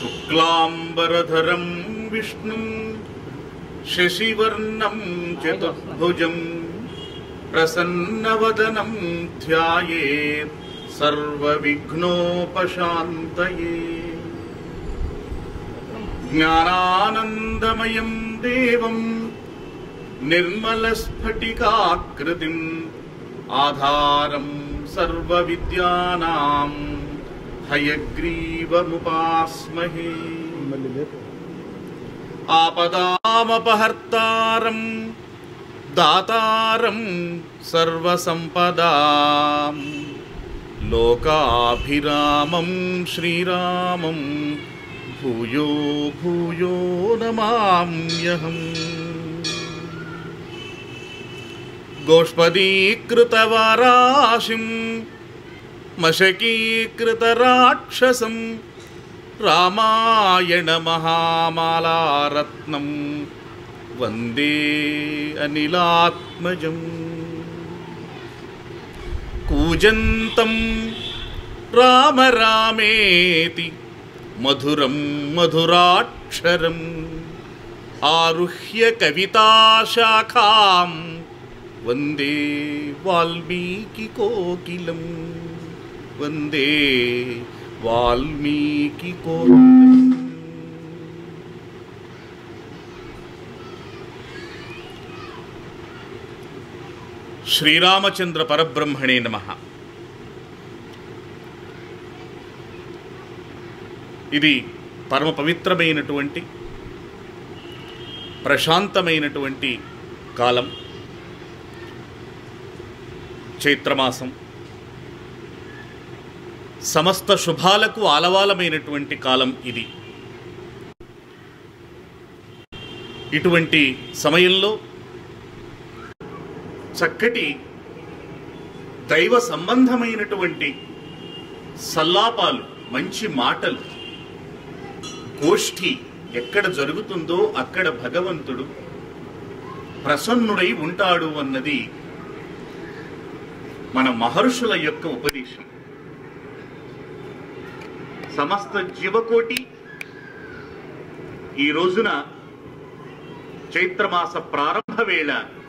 శుక్లాంబరధరం విష్ణుం శశివర్ణం చతుర్భుజం ప్రసన్నవదనం ధ్యాయేత్ సర్వవిఘ్నోపశాంతయే జ్ఞానానందమయం దేవం నిర్మలస్ఫటికాకృతిం ఆధారం సర్వవిద్యానాం హయగ్రీవముపాస్మహే ఆపదామపహర్తారం దాతారం సర్వసంపదాం లోకాభిరామం శ్రీరామం భూయో భూయో నమామ్యహం గోష్పదీకృతవారాశిం మశకీకృతరాక్షసం రామాయణ మహామాలారత్నం వందే అనిలాత్మజం కూజంతం రామ రామేతి మధురం మధురాక్షరం ఆరుహ్య కవితాశాఖాం వందే వాల్మీకి కోకిలం వందే వాల్మీకి కోకిలం శ్రీరామచంద్ర పరబ్రహ్మణే నమ ఇది పరమ పవిత్రమైనటువంటి ప్రశాంతమైనటువంటి కాలం చైత్రమాసం సమస్త శుభాలకు ఆలవాలమైనటువంటి కాలం ఇది ఇటువంటి సమయంలో చక్కటి దైవ సంబంధమైనటువంటి సల్లాపాలు మంచి మాటలు గోష్ఠి ఎక్కడ జరుగుతుందో అక్కడ భగవంతుడు ప్రసన్నుడై ఉంటాడు అన్నది మన మహర్షుల యొక్క ఉపదేశం సమస్త జీవకోటి ఈ రోజున చైత్రమాస ప్రారంభ వేళ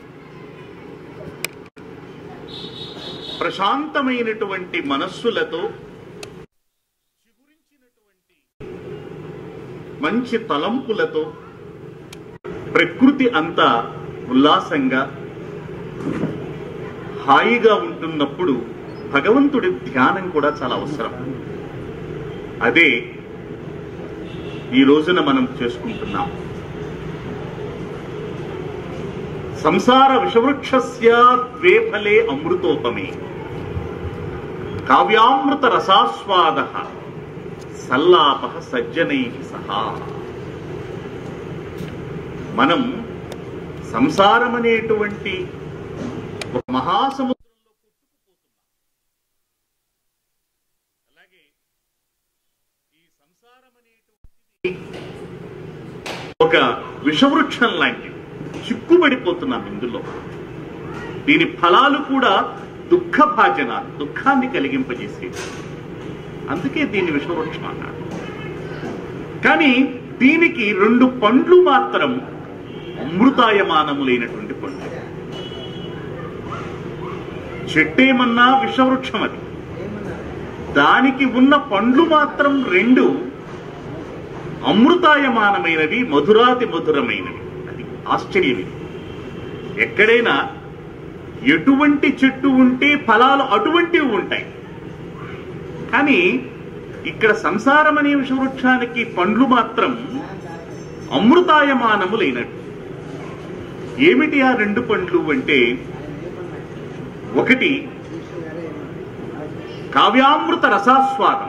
ప్రశాంతమైనటువంటి మనస్సులతో చిగురించినటువంటి మంచి తలంపులతో ప్రకృతి అంతా ఉల్లాసంగా హాయిగా ఉంటున్నప్పుడు భగవంతుడి ధ్యానం కూడా చాలా అవసరం అదే ఈ రోజున మనం చేసుకుంటున్నాం సంసార విషవృక్షస్య ద్వే ఫలే అమృతోపమే కావ్యామృత రసాస్వాద సల్లాప సజ్జనై సహా మనం సంసారం అనేటువంటి ఒక మహాసముద్రంలో కొట్టుకుపోతున్నాం అలాగే ఈ సంసారం అనేటువంటిది ఒక విషవృక్షం లాంటిది చిక్కుబడిపోతున్నాం ఇందులో దీని ఫలాలు కూడా దుఃఖ భాజనాలు దుఃఖాన్ని కలిగింపజేసేది అందుకే దీన్ని విషవృక్షం అన్నాడు కానీ దీనికి రెండు పండ్లు మాత్రం అమృతాయమానములైనటువంటి పండ్లు చెట్టేమన్నా విషవృక్షం అది దానికి ఉన్న పండ్లు మాత్రం రెండు అమృతాయమానమైనవి మధురాతి మధురమైనవి అది ఆశ్చర్యం ఇది ఎక్కడైనా ఎటువంటి చెట్టు ఉంటే ఫలాలు అటువంటివి ఉంటాయి కానీ ఇక్కడ సంసారం అనే విషవృక్షానికి పండ్లు మాత్రం అమృతాయమానములైనట్టు ఏమిటి ఆ రెండు పండ్లు అంటే ఒకటి కావ్యామృత రసాస్వాదం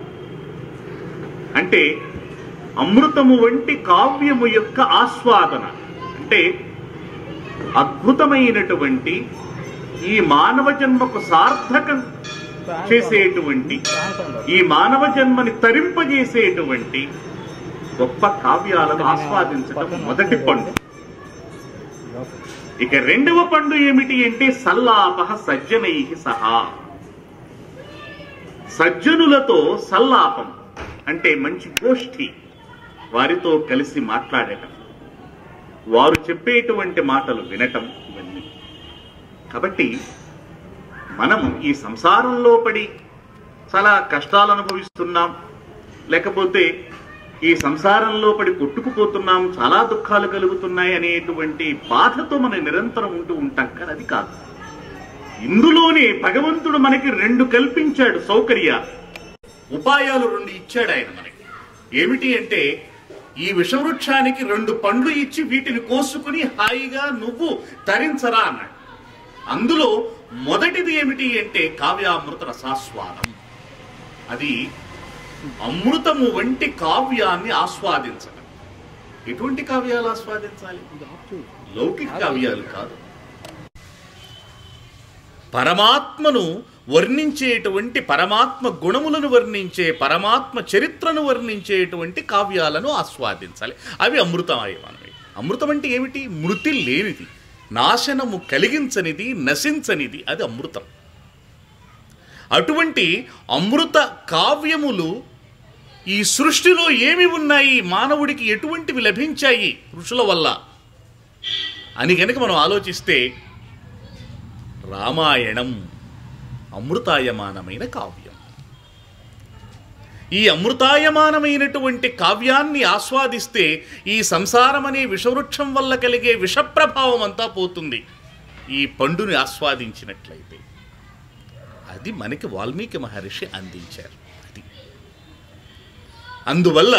అంటే అమృతము వంటి కావ్యము యొక్క ఆస్వాదన అంటే అద్భుతమైనటువంటి ఈ మానవ జన్మకు సార్థకం చేసేటువంటి ఈ మానవ జన్మని తరింపజేసేటువంటి గొప్ప కావ్యాలను ఆస్వాదించటం మొదటి పండు ఇక రెండవ పండు ఏమిటి అంటే సల్లాప సజ్జనై సహా సజ్జనులతో సల్లాపం అంటే మంచి గోష్ఠి వారితో కలిసి మాట్లాడటం వారు చెప్పేటువంటి మాటలు వినటం ఇవన్నీ కాబట్టి మనం ఈ సంసారంలో పడి చాలా కష్టాలు అనుభవిస్తున్నాం లేకపోతే ఈ సంసారంలో పడి కొట్టుకుపోతున్నాం చాలా దుఃఖాలు కలుగుతున్నాయి అనేటువంటి బాధతో మనం నిరంతరం ఉంటూ ఉంటాం కానీ అది కాదు ఇందులోనే భగవంతుడు మనకి రెండు కల్పించాడు సౌకర్యాలు ఉపాయాలు రెండు ఇచ్చాడు ఆయన మనకి ఏమిటి అంటే ఈ విషవృక్షానికి రెండు పండ్లు ఇచ్చి వీటిని కోసుకుని హాయిగా నువ్వు తరించరా అన్నాడు అందులో మొదటిది ఏమిటి అంటే కావ్యామృత రసాస్వాదం అది అమృతము వంటి కావ్యాన్ని ఆస్వాదించడం ఎటువంటి కావ్యాలు ఆస్వాదించాలి లౌకిక కావ్యాలు కాదు పరమాత్మను వర్ణించేటువంటి పరమాత్మ గుణములను వర్ణించే పరమాత్మ చరిత్రను వర్ణించేటువంటి కావ్యాలను ఆస్వాదించాలి అవి అమృతమయమైనవి అమృతం అంటే ఏమిటి మృతి లేనిది నాశనము కలిగించనిది నశించనిది అది అమృతం అటువంటి అమృత కావ్యములు ఈ సృష్టిలో ఏమి ఉన్నాయి మానవుడికి ఎటువంటివి లభించాయి ఋషుల వల్ల అని కనుక మనం ఆలోచిస్తే రామాయణం అమృతాయమానమైన కావ్యం ఈ అమృతాయమానమైనటువంటి కావ్యాన్ని ఆస్వాదిస్తే ఈ సంసారం అనే విషవృక్షం వల్ల కలిగే విషప్రభావం అంతా పోతుంది ఈ పండుని ఆస్వాదించినట్లయితే అది మనకి వాల్మీకి మహర్షి అందించారు అది అందువల్ల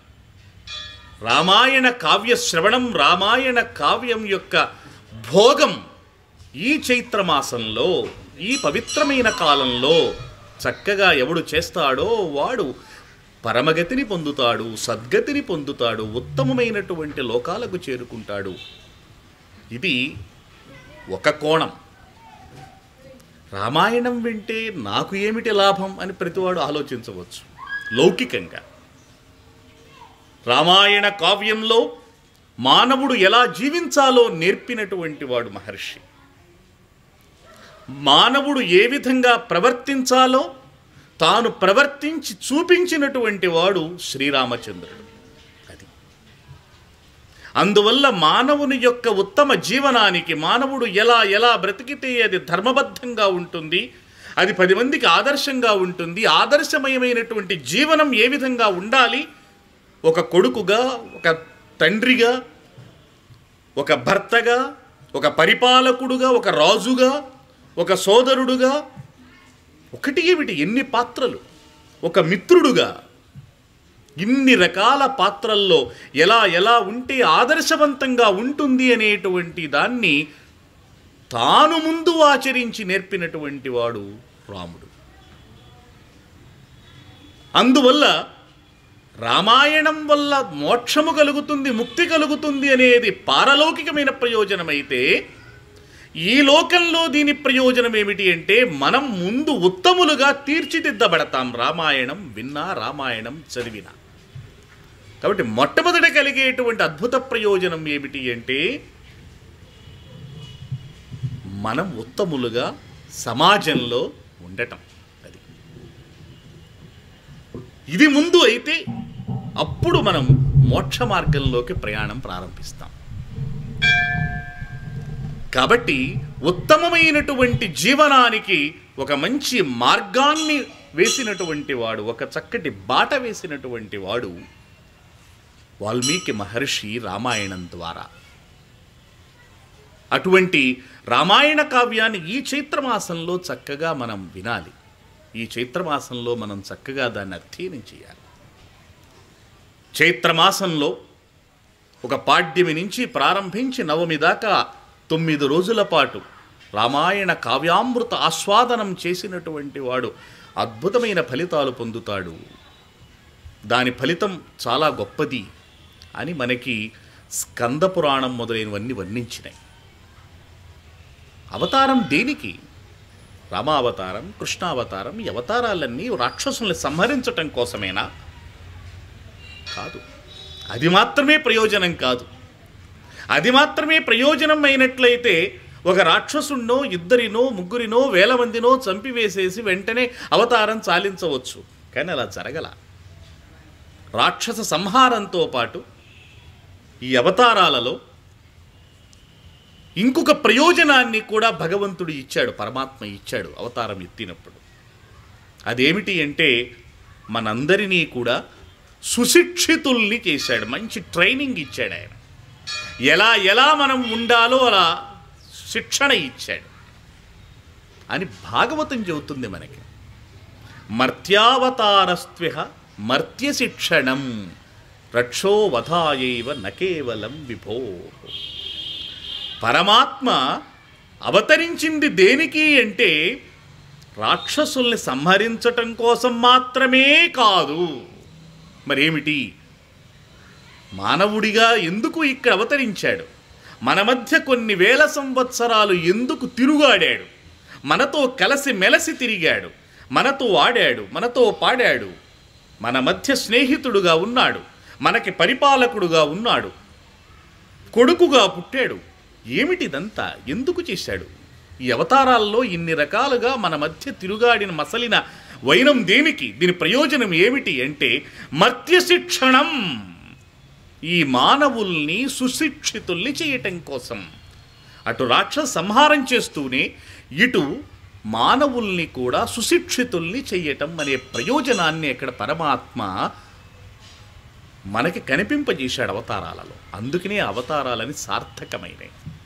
రామాయణ కావ్య శ్రవణం రామాయణ కావ్యం యొక్క భోగం ఈ చైత్రమాసంలో ఈ పవిత్రమైన కాలంలో చక్కగా ఎవడు చేస్తాడో వాడు పరమగతిని పొందుతాడు సద్గతిని పొందుతాడు ఉత్తమమైనటువంటి లోకాలకు చేరుకుంటాడు ఇది ఒక కోణం రామాయణం వింటే నాకు ఏమిటి లాభం అని ప్రతివాడు ఆలోచించవచ్చు లౌకికంగా రామాయణ కావ్యంలో మానవుడు ఎలా జీవించాలో నేర్పినటువంటి వాడు మహర్షి మానవుడు ఏ విధంగా ప్రవర్తించాలో తాను ప్రవర్తించి చూపించినటువంటి వాడు శ్రీరామచంద్రుడు అది అందువల్ల మానవుని యొక్క ఉత్తమ జీవనానికి మానవుడు ఎలా ఎలా బ్రతికితే అది ధర్మబద్ధంగా ఉంటుంది అది పది మందికి ఆదర్శంగా ఉంటుంది ఆదర్శమయమైనటువంటి జీవనం ఏ విధంగా ఉండాలి ఒక కొడుకుగా ఒక తండ్రిగా ఒక భర్తగా ఒక పరిపాలకుడుగా ఒక రాజుగా ఒక సోదరుడుగా ఒకటి ఏమిటి ఎన్ని పాత్రలు ఒక మిత్రుడుగా ఇన్ని రకాల పాత్రల్లో ఎలా ఎలా ఉంటే ఆదర్శవంతంగా ఉంటుంది అనేటువంటి దాన్ని తాను ముందు ఆచరించి నేర్పినటువంటి వాడు రాముడు అందువల్ల రామాయణం వల్ల మోక్షము కలుగుతుంది ముక్తి కలుగుతుంది అనేది పారలౌకికమైన ప్రయోజనమైతే ఈ లోకంలో దీని ప్రయోజనం ఏమిటి అంటే మనం ముందు ఉత్తములుగా తీర్చిదిద్దబడతాం రామాయణం విన్నా రామాయణం చదివినా కాబట్టి మొట్టమొదట కలిగేటువంటి అద్భుత ప్రయోజనం ఏమిటి అంటే మనం ఉత్తములుగా సమాజంలో ఉండటం అది ఇది ముందు అయితే అప్పుడు మనం మోక్ష మార్గంలోకి ప్రయాణం ప్రారంభిస్తాం కాబట్టి ఉత్తమమైనటువంటి జీవనానికి ఒక మంచి మార్గాన్ని వేసినటువంటి వాడు ఒక చక్కటి బాట వేసినటువంటి వాడు వాల్మీకి మహర్షి రామాయణం ద్వారా అటువంటి రామాయణ కావ్యాన్ని ఈ చైత్రమాసంలో చక్కగా మనం వినాలి ఈ చైత్రమాసంలో మనం చక్కగా దాన్ని అధ్యయనం చేయాలి చైత్రమాసంలో ఒక పాడ్యమి నుంచి ప్రారంభించి నవమి దాకా తొమ్మిది రోజుల పాటు రామాయణ కావ్యామృత ఆస్వాదనం చేసినటువంటి వాడు అద్భుతమైన ఫలితాలు పొందుతాడు దాని ఫలితం చాలా గొప్పది అని మనకి స్కంద పురాణం మొదలైనవన్నీ వర్ణించినాయి అవతారం దేనికి రామావతారం కృష్ణావతారం ఈ అవతారాలన్నీ రాక్షసుల్ని సంహరించటం కోసమేనా కాదు అది మాత్రమే ప్రయోజనం కాదు అది మాత్రమే ప్రయోజనం అయినట్లయితే ఒక రాక్షసున్నో ఇద్దరినో ముగ్గురినో వేల మందినో చంపివేసేసి వెంటనే అవతారం చాలించవచ్చు కానీ అలా జరగల రాక్షస సంహారంతో పాటు ఈ అవతారాలలో ఇంకొక ప్రయోజనాన్ని కూడా భగవంతుడు ఇచ్చాడు పరమాత్మ ఇచ్చాడు అవతారం ఎత్తినప్పుడు అదేమిటి అంటే మనందరినీ కూడా సుశిక్షితుల్ని చేశాడు మంచి ట్రైనింగ్ ఇచ్చాడు ఆయన ఎలా ఎలా మనం ఉండాలో అలా శిక్షణ ఇచ్చాడు అని భాగవతం చెబుతుంది మనకి మర్త్యావతారస్త్విహ మర్త్య శిక్షణం రక్షో వధాయైవ నకేవలం విభో పరమాత్మ అవతరించింది దేనికి అంటే రాక్షసుల్ని సంహరించటం కోసం మాత్రమే కాదు మరేమిటి మానవుడిగా ఎందుకు ఇక్కడ అవతరించాడు మన మధ్య కొన్ని వేల సంవత్సరాలు ఎందుకు తిరుగాడాడు మనతో కలసి మెలసి తిరిగాడు మనతో ఆడాడు మనతో పాడాడు మన మధ్య స్నేహితుడుగా ఉన్నాడు మనకి పరిపాలకుడుగా ఉన్నాడు కొడుకుగా పుట్టాడు ఏమిటిదంతా ఎందుకు చేశాడు ఈ అవతారాల్లో ఇన్ని రకాలుగా మన మధ్య తిరుగాడిన మసలిన వైనం దేనికి దీని ప్రయోజనం ఏమిటి అంటే మర్త్య శిక్షణం ఈ మానవుల్ని సుశిక్షితుల్ని చేయటం కోసం అటు రాక్షస సంహారం చేస్తూనే ఇటు మానవుల్ని కూడా సుశిక్షితుల్ని చెయ్యటం అనే ప్రయోజనాన్ని ఇక్కడ పరమాత్మ మనకి కనిపింపజేశాడు అవతారాలలో అందుకనే అవతారాలని సార్థకమైనవి